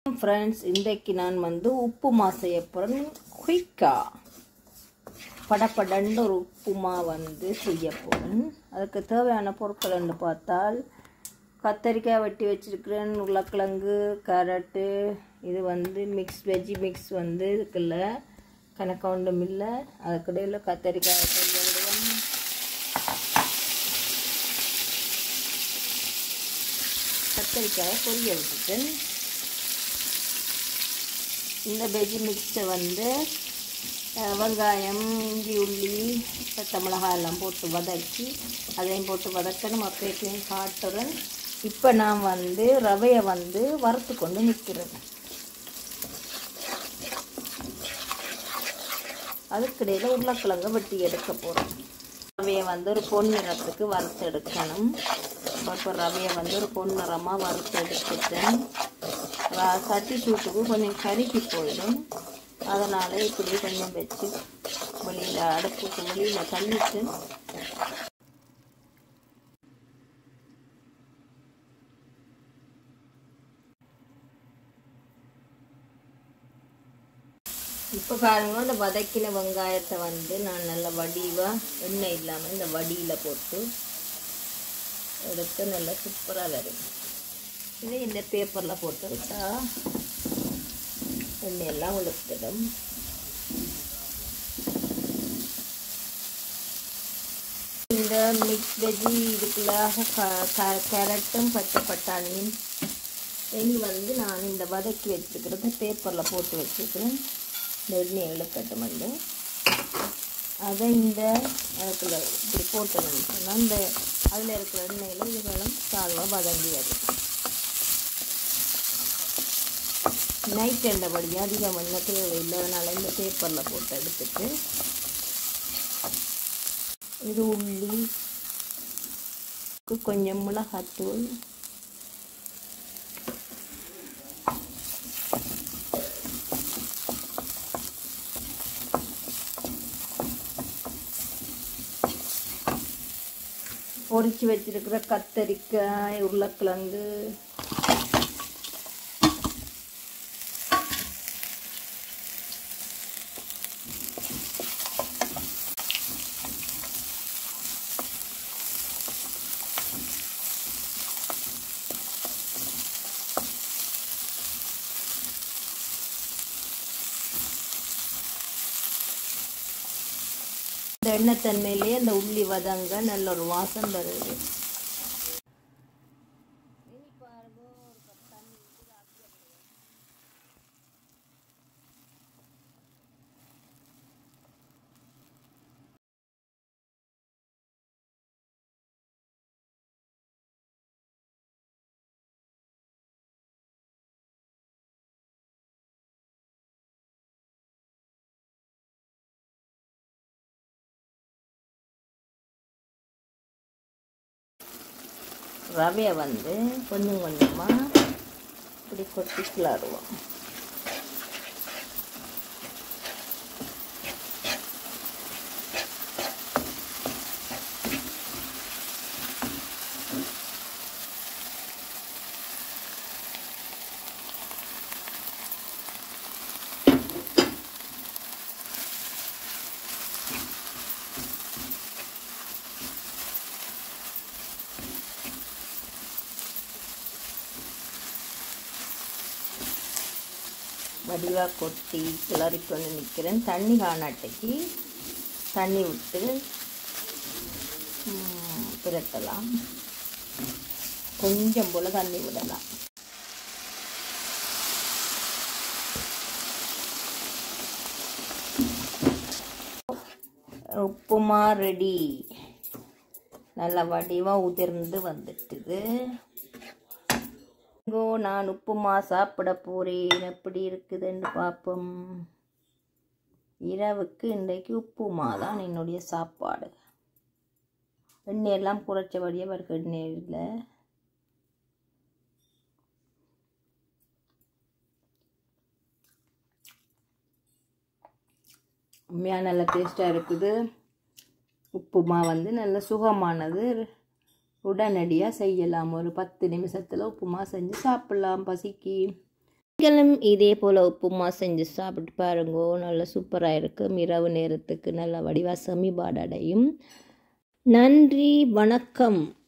friends இன்றைக்கு நான் வந்து உப்புமா செய்ய போகிறேன் குயிக்கா படப்படன்னு ஒரு உப்புமா வந்து செய்ய போகிறேன் அதுக்கு தேவையான பொருட்கள்னு பார்த்தால் கத்தரிக்காய் வெட்டி வச்சிருக்கிறேன் உருளைக்கிழங்கு கேரட்டு இது வந்து மிக்ஸ் வெஜ்ஜி மிக்ஸ் வந்து இருக்குல்ல கணக்க ஒன்றும் இல்லை அதுக்கிடையில் கத்தரிக்காய் பொரிய விடுவோம் கத்தரிக்காயை பொரிய விட்டுட்டேன் இந்த வெஜ்ஜி மிக்ஸை வந்து அஹ், வெங்காயம் இஞ்சி உள்ளி பச்சை மிளகாய் எல்லாம் போட்டு வதக்கி அதையும் போட்டு வதக்கணும் அப்பையும் காட்டுறேன் இப்போ நான் வந்து ரவையை வந்து வறுத்து கொண்டு நிற்கிறேன் அதுக்கிடையில் உருளைக்கிழங்கு வெட்டி எடுக்க போகிறோம் ரவையை வந்து ஒரு பொன்னிறத்துக்கு வறுத்து எடுக்கணும் இப்போ ரவையை வந்து ஒரு பொன்னிறமாக வறுத்து எடுத்துட்டேன் வ- சட்டி சூட்டுக்கு கொஞ்சம் கருகி போயிடும் அதனால் இப்படி கொஞ்சம் வச்சு வெளியில் அடுப்புக்கு வெளியில் தள்ளிட்டு இப்போ பாருங்க இந்த வதக்கின வெங்காயத்தை வந்து நான் நல்ல வடிவாக எண்ணெய் இல்லாமல் இந்த வடியில் போட்டு எடுத்து நல்லா சூப்பராக வரும் இதை இந்த பேப்பரில் போட்டு விட்டா எண்ணெயெல்லாம் உளுத்திடும் இந்த மிக்ஸ் வெஜ்ஜி இதுக்குள்ளாக கேரட்டும் பச்சை பட்டாணியும் இனி வந்து நான் இந்த வதக்கி வச்சுருக்கிறது பேப்பரில் போட்டு வச்சுருக்கிறேன் இந்த எண்ணெய் இழுக்கட்டும் வந்து அதை இந்த அதுக்குள்ள இப்படி போட்டணும்னு சொன்னால் இந்த அதில் இருக்கிற எண்ணெயில் இதுகளும் தாழ்வாக வதங்கி வரும் நைட் எண்ணெய் அதிகம் எண்ணெய் தேவையில்லை அதனால் இந்த பேப்பரில் போட்டு எடுத்துட்டு இது உள்ளி கொஞ்சம் மிளகாத்தூள் பொரிச்சு வச்சிருக்கிற கத்தரிக்காய் உருளைக்கிழங்கு இந்த எண்ணெய் தன்மையிலேயே அந்த உள்ளி வதங்க நல்ல ஒரு வாசம் வருது ரவையை வந்து கொஞ்சம் கொஞ்சமாக இப்படி கொட்டி கிளறுவோம் வடிவாக கொட்டி கிளறி கொண்டு நிற்கிறேன் தண்ணி காணாட்டைக்கு தண்ணி விட்டு ம், பிரட்டலாம் கொஞ்சம் போல் தண்ணி விடலாம் உப்புமா ரெடி நல்ல வடிவாக உதிர்ந்து வந்துட்டுது இங்கோ நான் உப்புமா சாப்பிட போகிறேன் எப்படி இருக்குதுன்னு பார்ப்போம் இரவுக்கு இன்றைக்கு உப்புமா தான் என்னுடைய சாப்பாடு எண்ணெய் எல்லாம் குறைச்சபடியே வருக்கு எண்ணெய் இல்லை உண்மையாக நல்ல டேஸ்ட்டாக இருக்குது உப்புமா வந்து நல்ல சுகமானது உடனடியாக செய்யலாம் ஒரு பத்து நிமிஷத்தில் உப்புமா செஞ்சு சாப்பிட்லாம் பசிக்கு நீங்களும் இதே போல் உப்புமா செஞ்சு சாப்பிட்டு பாருங்கோ நல்லா சூப்பராக இருக்கும் இரவு நேரத்துக்கு நல்ல வடிவா செமிபாடு அடையும் நன்றி வணக்கம்